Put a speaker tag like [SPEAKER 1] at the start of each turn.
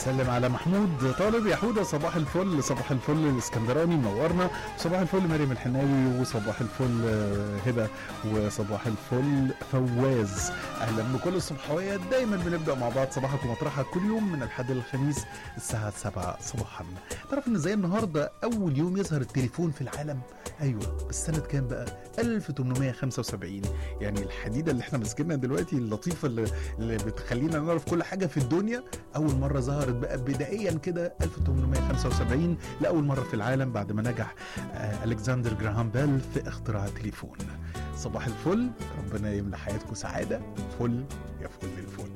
[SPEAKER 1] بسلم على محمود طالب يا حوده صباح الفل صباح الفل الاسكندراني منورنا صباح الفل مريم الحناوي وصباح الفل آه، هبه وصباح الفل فواز اهلا بكل الصبحويات دايما بنبدا مع بعض صباحك ومطرحك كل يوم من الحد للخميس الساعه 7 صباحا تعرف ان زي النهارده اول يوم يظهر التليفون في العالم ايوه بس سنه كام بقى 1875 يعني الحديده اللي احنا ماسكينها دلوقتي اللطيفه اللي, اللي بتخلينا نعرف كل حاجه في الدنيا اول مره ظهرت بقى بدائيا كده 1875 لاول مره في العالم بعد ما نجح آه الكسندر جراهام بيل في اختراع التليفون صباح الفل ربنا يملى حياتكم سعاده فل يا فل الفل